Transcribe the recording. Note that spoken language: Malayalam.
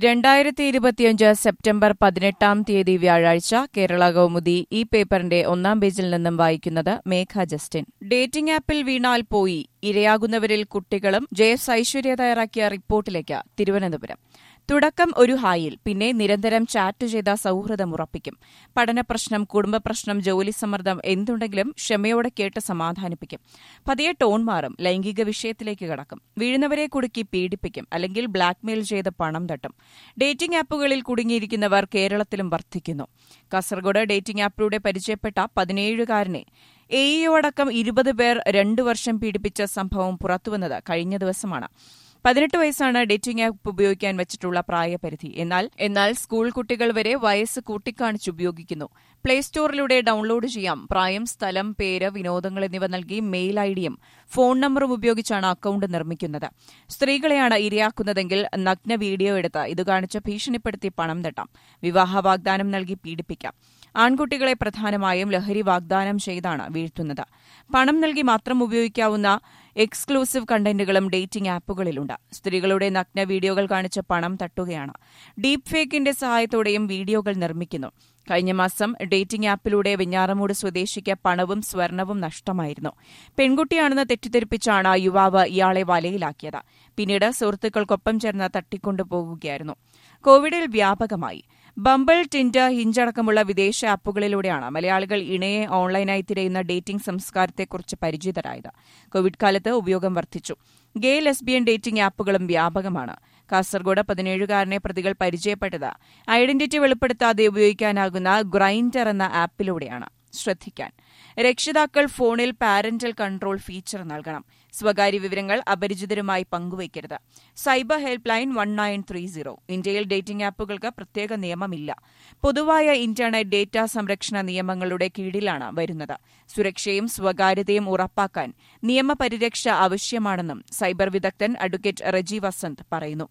രണ്ടായിരത്തി ഇരുപത്തിയഞ്ച് സെപ്റ്റംബർ പതിനെട്ടാം തീയതി വ്യാഴാഴ്ച കേരള കൗമുദി ഈ പേപ്പറിന്റെ ഒന്നാം പേജിൽ നിന്നും വായിക്കുന്നത് മേഘ ജസ്റ്റിൻ ഡേറ്റിംഗ് ആപ്പിൽ വീണാൽ പോയി ഇരയാകുന്നവരിൽ കുട്ടികളും ജെഎസ് ഐശ്വര്യ തയ്യാറാക്കിയ റിപ്പോർട്ടിലേക്ക് തിരുവനന്തപുരം തുടക്കം ഒരു ഹായിൽ പിന്നെ നിരന്തരം ചാറ്റ് ചെയ്ത സൌഹൃദം ഉറപ്പിക്കും പഠന പ്രശ്നം കുടുംബ പ്രശ്നം ജോലി സമ്മർദ്ദം എന്തുണ്ടെങ്കിലും ക്ഷമയോടെ കേട്ട് സമാധാനിപ്പിക്കും പതിയെ ടോൺ മാറും ലൈംഗിക വിഷയത്തിലേക്ക് കടക്കും വീഴുന്നവരെ കുടുക്കി പീഡിപ്പിക്കും അല്ലെങ്കിൽ ബ്ലാക്ക്മെയിൽ ചെയ്ത് പണം തട്ടും ഡേറ്റിംഗ് ആപ്പുകളിൽ കുടുങ്ങിയിരിക്കുന്നവർ കേരളത്തിലും വർദ്ധിക്കുന്നു കാസർഗോഡ് ഡേറ്റിംഗ് ആപ്പിലൂടെ പരിചയപ്പെട്ട പതിനേഴുകാരനെ എഇഒടക്കം ഇരുപത് പേർ രണ്ടു വർഷം പീഡിപ്പിച്ച സംഭവം പുറത്തുവന്നത് കഴിഞ്ഞ ദിവസമാണ് പതിനെട്ട് വയസ്സാണ് ഡേറ്റിംഗ് ആപ്പ് ഉപയോഗിക്കാൻ വെച്ചിട്ടുള്ള പ്രായപരിധി എന്നാൽ എന്നാൽ സ്കൂൾ കുട്ടികൾ വരെ വയസ്സ് കൂട്ടിക്കാണിച്ച് ഉപയോഗിക്കുന്നു പ്ലേ സ്റ്റോറിലൂടെ ഡൌൺലോഡ് ചെയ്യാം പ്രായം സ്ഥലം പേര് വിനോദങ്ങൾ എന്നിവ നൽകി മെയിൽ ഐഡിയും ഫോൺ നമ്പറും ഉപയോഗിച്ചാണ് അക്കൌണ്ട് നിർമ്മിക്കുന്നത് സ്ത്രീകളെയാണ് ഇരയാക്കുന്നതെങ്കിൽ നഗ്ന വീഡിയോ എടുത്ത് ഇത് കാണിച്ച് ഭീഷണിപ്പെടുത്തി പണം തട്ടാം വിവാഹ വാഗ്ദാനം നൽകി പീഡിപ്പിക്കാം ആൺകുട്ടികളെ പ്രധാനമായും ലഹരി വാഗ്ദാനം ചെയ്താണ് വീഴ്ത്തുന്നത് പണം നൽകി മാത്രം ഉപയോഗിക്കാവുന്ന എക്സ്ക്ലൂസീവ് കണ്ടന്റുകളും ഡേറ്റിംഗ് ആപ്പുകളിലുണ്ട് സ്ത്രീകളുടെ നഗ്ന വീഡിയോകൾ കാണിച്ച് പണം തട്ടുകയാണ് ഡീപ് ഫേക്കിന്റെ സഹായത്തോടെയും വീഡിയോകൾ നിർമ്മിക്കുന്നു കഴിഞ്ഞ മാസം ഡേറ്റിംഗ് ആപ്പിലൂടെ വെഞ്ഞാറമൂട് സ്വദേശിക്ക് പണവും സ്വർണവും നഷ്ടമായിരുന്നു പെൺകുട്ടിയാണെന്ന് തെറ്റിദ്ധരിപ്പിച്ചാണ് യുവാവ് ഇയാളെ വലയിലാക്കിയത് പിന്നീട് സുഹൃത്തുക്കൾക്കൊപ്പം ചേർന്ന് തട്ടിക്കൊണ്ടുപോകുകയായിരുന്നു കോവിഡിൽ വ്യാപകമായി ബംബിൾ ടിൻഡർ ഹിഞ്ചടക്കമുള്ള വിദേശ ആപ്പുകളിലൂടെയാണ് മലയാളികൾ ഇണയെ ഓൺലൈനായി തിരയുന്ന ഡേറ്റിംഗ് സംസ്കാരത്തെക്കുറിച്ച് പരിചിതരായത് കോവിഡ് കാലത്ത് ഉപയോഗം വർദ്ധിച്ചു ഗേ ലെസ്ബിയൻ ഡേറ്റിംഗ് ആപ്പുകളും വ്യാപകമാണ് കാസർഗോഡ് പതിനേഴുകാരനെ പ്രതികൾ പരിചയപ്പെട്ടത് ഐഡന്റിറ്റി വെളിപ്പെടുത്താതെ ഉപയോഗിക്കാനാകുന്ന ഗ്രൈൻഡർ എന്ന ആപ്പിലൂടെയാണ് ശ്രദ്ധിക്കാൻ രക്ഷിതാക്കൾ ഫോണിൽ പാരന്റൽ കൺട്രോൾ ഫീച്ചർ നൽകണം സ്വകാര്യ വിവരങ്ങൾ അപരിചിതരുമായി പങ്കുവയ്ക്കരുത് cyber help line one nine three zero ഇന്ത്യയിൽ ഡേറ്റിംഗ് ആപ്പുകൾക്ക് പ്രത്യേക നിയമമില്ല പൊതുവായ ഇന്റർനെറ്റ് ഡേറ്റ സംരക്ഷണ നിയമങ്ങളുടെ കീഴിലാണ് വരുന്നത് സുരക്ഷയും സ്വകാര്യതയും ഉറപ്പാക്കാൻ നിയമപരിരക്ഷ ആവശ്യമാണെന്നും സൈബർ വിദഗ്ധൻ അഡ്വക്കേറ്റ് റജി വസന്ത് പറയുന്നു